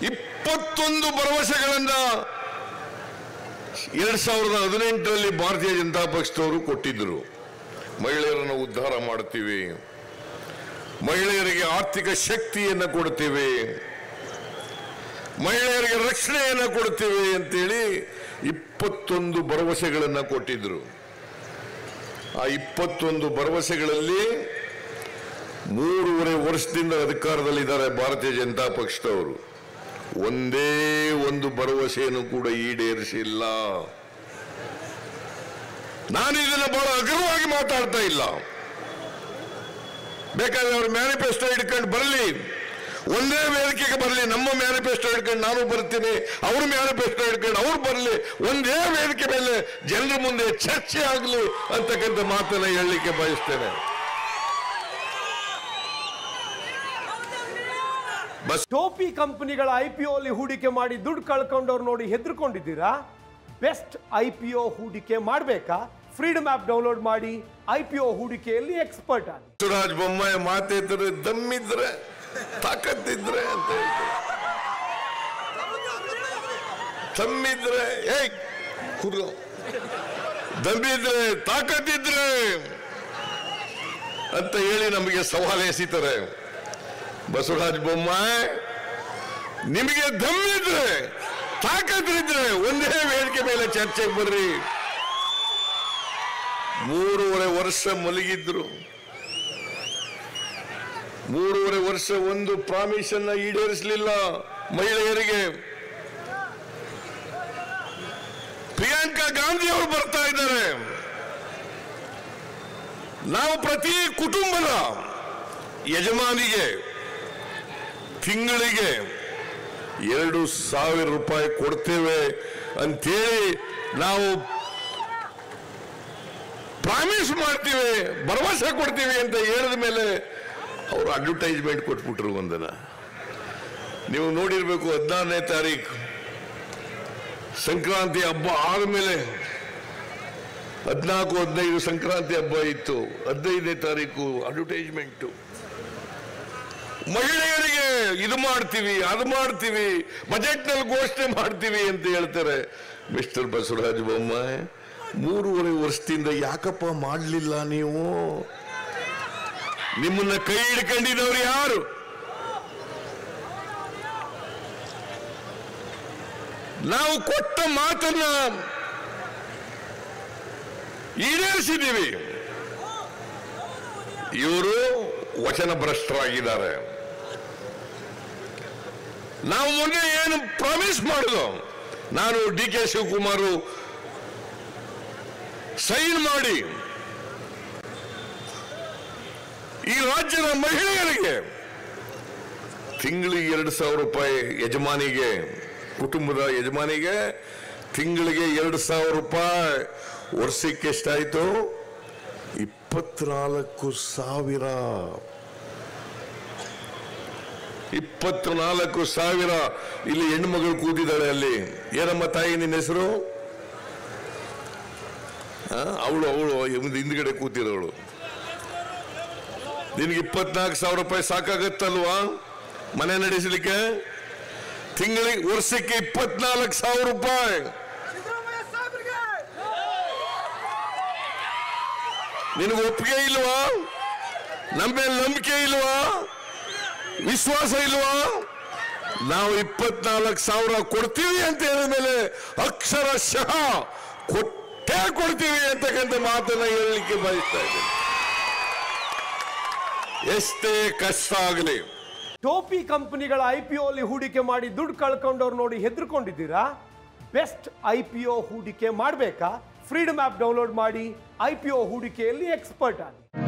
ಇಪ್ಪತ್ತೊಂದು ಭರವಸೆಗಳನ್ನ ಎರಡ್ ಸಾವಿರದ ಹದಿನೆಂಟರಲ್ಲಿ ಭಾರತೀಯ ಜನತಾ ಪಕ್ಷದವರು ಕೊಟ್ಟಿದ್ದರು ಮಹಿಳೆಯರನ್ನು ಉದ್ಧಾರ ಮಾಡುತ್ತೀವಿ ಮಹಿಳೆಯರಿಗೆ ಆರ್ಥಿಕ ಶಕ್ತಿಯನ್ನು ಕೊಡ್ತೀವಿ ಮಹಿಳೆಯರಿಗೆ ರಕ್ಷಣೆಯನ್ನು ಕೊಡ್ತೀವಿ ಅಂತೇಳಿ ಇಪ್ಪತ್ತೊಂದು ಭರವಸೆಗಳನ್ನು ಕೊಟ್ಟಿದ್ರು ಆ ಇಪ್ಪತ್ತೊಂದು ಭರವಸೆಗಳಲ್ಲಿ ಮೂರುವರೆ ವರ್ಷದಿಂದ ಅಧಿಕಾರದಲ್ಲಿದ್ದಾರೆ ಭಾರತೀಯ ಜನತಾ ಪಕ್ಷದವರು ಒಂದೇ ಒಂದು ಭರವಸೆಯನ್ನು ಕೂಡ ಈಡೇರಿಸಿಲ್ಲ ನಾನು ಇದನ್ನು ಬಹಳ ಅಗ್ರವಾಗಿ ಮಾತಾಡ್ತಾ ಇಲ್ಲ ಬೇಕಾದ್ರೆ ಅವ್ರ ಮ್ಯಾನಿಫೆಸ್ಟೋ ಹಿಡ್ಕೊಂಡು ಬರಲಿ ಒಂದೇ ವೇದಿಕೆಗೆ ಬರಲಿ ನಮ್ಮ ಮ್ಯಾನಿಫೆಸ್ಟೋ ಹಿಡ್ಕೊಂಡು ನಾನು ಬರ್ತೀನಿ ಅವ್ರ ಮ್ಯಾನಿಫೆಸ್ಟೋ ಹಿಡ್ಕೊಂಡು ಅವ್ರು ಬರಲಿ ಒಂದೇ ವೇದಿಕೆ ಮೇಲೆ ಜನರ ಮುಂದೆ ಚರ್ಚೆ ಆಗಲಿ ಅಂತಕ್ಕಂಥ ಮಾತನ್ನ ಹೇಳಲಿಕ್ಕೆ ಬಯಸ್ತೇನೆ ಬಸ್ ಟೋಪಿ ಕಂಪನಿಗಳ ಐ ಪಿ ಅಲ್ಲಿ ಹೂಡಿಕೆ ಮಾಡಿ ದುಡ್ಡು ಕಳ್ಕೊಂಡವ್ರು ನೋಡಿ ಹೆದರ್ಕೊಂಡಿದ್ದೀರಾ ಬೆಸ್ಟ್ ಐ ಪಿ ಒ ಹೂಡಿಕೆ ಮಾಡಬೇಕಾ ಫ್ರೀಡಮ್ ಆ್ಯಪ್ ಡೌನ್ಲೋಡ್ ಮಾಡಿ ಐ ಪಿ ಒ ಹೂಡಿಕೆಯಲ್ಲಿ ಎಕ್ಸ್ಪರ್ಟ್ ಆಗಿ ಬಸವರಾಜ ಬೊಮ್ಮಾಯಿ ಮಾತೇತಾರೆ ದಮ್ಮಿದ್ರೆ ತಾಕತ್ತಿದ್ರೆ ಅಂತ ಹೇಳ್ತಾರೆ ತಮ್ಮಿದ್ರೆ ಏಯ್ ಕೂತ್ಕೋ ದಮ್ಮಿದ್ರೆ ತಾಕತ್ತಿದ್ರೆ ಅಂತ ಹೇಳಿ ನಮಗೆ ಸವಾಲು ಎಸಿತಾರೆ ಬಸವರಾಜ ಬೊಮ್ಮಾಯಿ ನಿಮಗೆ ದಮ್ಮಿದ್ರೆ ತಾಕತ್ತಿದ್ರೆ ಒಂದೇ ವೇದಿಕೆ ಮೇಲೆ ಚರ್ಚೆಗೆ ಬರ್ರಿ ಮೂರುವರೆ ವರ್ಷ ಮಲಗಿದ್ರು ಮೂರುವರೆ ವರ್ಷ ಒಂದು ಪ್ರಾಮಿಸ್ ಅನ್ನ ಈಡೇರಿಸಲಿಲ್ಲ ಮಹಿಳೆಯರಿಗೆ ಪ್ರಿಯಾಂಕಾ ಗಾಂಧಿ ಅವರು ಬರ್ತಾ ಇದ್ದಾರೆ ನಾವು ಪ್ರತಿ ಕುಟುಂಬದ ಯಜಮಾನಿಗೆ ತಿಂಗಳಿಗೆ ಎರಡು ಸಾವಿರ ರೂಪಾಯಿ ಕೊಡ್ತೇವೆ ಅಂತೇಳಿ ನಾವು ಪ್ರಾಮಿಸ್ ಮಾಡ್ತೀವಿ ಭರವಸೆ ಕೊಡ್ತೀವಿ ಅಂತ ಹೇಳಿದ ಮೇಲೆ ಅವರು ಅಡ್ವರ್ಟೈಸ್ಮೆಂಟ್ ಕೊಟ್ಬಿಟ್ರು ಒಂದನ ನೀವು ನೋಡಿರ್ಬೇಕು ಹದಿನಾರನೇ ತಾರೀಕು ಸಂಕ್ರಾಂತಿ ಹಬ್ಬ ಆದಮೇಲೆ ಹದಿನಾಲ್ಕು ಹದಿನೈದು ಸಂಕ್ರಾಂತಿ ಹಬ್ಬ ಇತ್ತು ಹದಿನೈದನೇ ತಾರೀಕು ಅಡ್ವರ್ಟೈಸ್ಮೆಂಟು ಮಹಿಳೆಯರಿಗೆ ಇದು ಮಾಡ್ತೀವಿ ಅದು ಮಾಡ್ತೀವಿ ಬಜೆಟ್ನಲ್ಲಿ ಘೋಷಣೆ ಮಾಡ್ತೀವಿ ಅಂತ ಹೇಳ್ತಾರೆ ಮಿಸ್ಟರ್ ಬಸವರಾಜ ಬೊಮ್ಮಾಯಿ ಮೂರುವರೆ ವರ್ಷದಿಂದ ಯಾಕಪ್ಪ ಮಾಡಲಿಲ್ಲ ನೀವು ನಿಮ್ಮನ್ನ ಕೈ ಹಿಡ್ಕೊಂಡಿದ್ದವ್ರು ಯಾರು ನಾವು ಕೊಟ್ಟ ಮಾತನ್ನ ಈಡೇರಿಸಿದ್ದೀವಿ ಇವರು ವಚನ ಭ್ರಷ್ಟರಾಗಿದ್ದಾರೆ ನಾವು ಮೊನ್ನೆ ಏನು ಪ್ರಾಮಿಸ್ ಮಾಡುದು ನಾನು ಡಿ ಕೆ ಶಿವಕುಮಾರ್ ಸೈನ್ ಮಾಡಿ ಈ ರಾಜ್ಯದ ಮಹಿಳೆಯರಿಗೆ ತಿಂಗಳಿಗೆ ಎರಡು ಸಾವಿರ ರೂಪಾಯಿ ಯಜಮಾನಿಗೆ ಕುಟುಂಬದ ಯಜಮಾನಿಗೆ ತಿಂಗಳಿಗೆ ಎರಡು ಸಾವಿರ ರೂಪಾಯಿ ವರ್ಷಕ್ಕೆ ಎಷ್ಟಾಯ್ತು ಇಪ್ಪತ್ನಾಲ್ಕು ಸಾವಿರ ಇಪ್ಪತ್ನಾಲ್ಕು ಸಾವಿರ ಇಲ್ಲಿ ಹೆಣ್ಮಗಳು ಕೂತಿದ್ದಾಳೆ ಅಲ್ಲಿ ಏನಮ್ಮ ತಾಯಿ ನಿನ್ನ ಹೆಸರು ಅವಳು ಅವಳು ಹಿಂದ್ಗಡೆ ಕೂತಿರೋಳು ನಿನ್ಗೆ ಇಪ್ಪತ್ನಾಲ್ಕು ಸಾವಿರ ರೂಪಾಯಿ ಸಾಕಾಗತ್ತಲ್ವಾ ಮನೆ ನಡೆಸಲಿಕ್ಕೆ ತಿಂಗಳಿಗೆ ವರ್ಷಕ್ಕೆ ಇಪ್ಪತ್ನಾಲ್ಕು ಸಾವಿರ ರೂಪಾಯಿ ನಿನಗೆ ಒಪ್ಪಿಗೆ ಇಲ್ವಾ ನಮ್ಮ ಮೇಲೆ ನಂಬಿಕೆ ಇಲ್ವಾ ವಿಶ್ವಾಸ ಇಲ್ವಾ ನಾವು ಇಪ್ಪತ್ನಾಲ್ಕು ಸಾವಿರ ಕೊಡ್ತೀವಿ ಅಂತ ಹೇಳಿದ ಮೇಲೆ ಅಕ್ಷರಶಃ ಕೊಟ್ಟೇ ಕೊಡ್ತೀವಿ ಅಂತಕ್ಕಂಥ ಮಾತನ್ನ ಹೇಳಲಿಕ್ಕೆ ಬಯಸ್ತಾ ಇದ್ದೀನಿ ಎಷ್ಟೇ ಕಷ್ಟ ಆಗಲಿ ಟೋಪಿ ಕಂಪನಿಗಳ ಐ ಪಿ ಅಲ್ಲಿ ಹೂಡಿಕೆ ಮಾಡಿ ದುಡ್ಡು ಕಳ್ಕೊಂಡವ್ರು ನೋಡಿ ಹೆದರ್ಕೊಂಡಿದ್ದೀರಾ ಬೆಸ್ಟ್ ಐ ಪಿ ಒ ಹೂಡಿಕೆ ಮಾಡಬೇಕಾ ಫ್ರೀಡಮ್ ಆ್ಯಪ್ ಡೌನ್ಲೋಡ್ ಮಾಡಿ ಐ ಪಿ ಒ ಹೂಡಿಕೆಯಲ್ಲಿ ಎಕ್ಸ್ಪರ್ಟ್ ಆಗಿ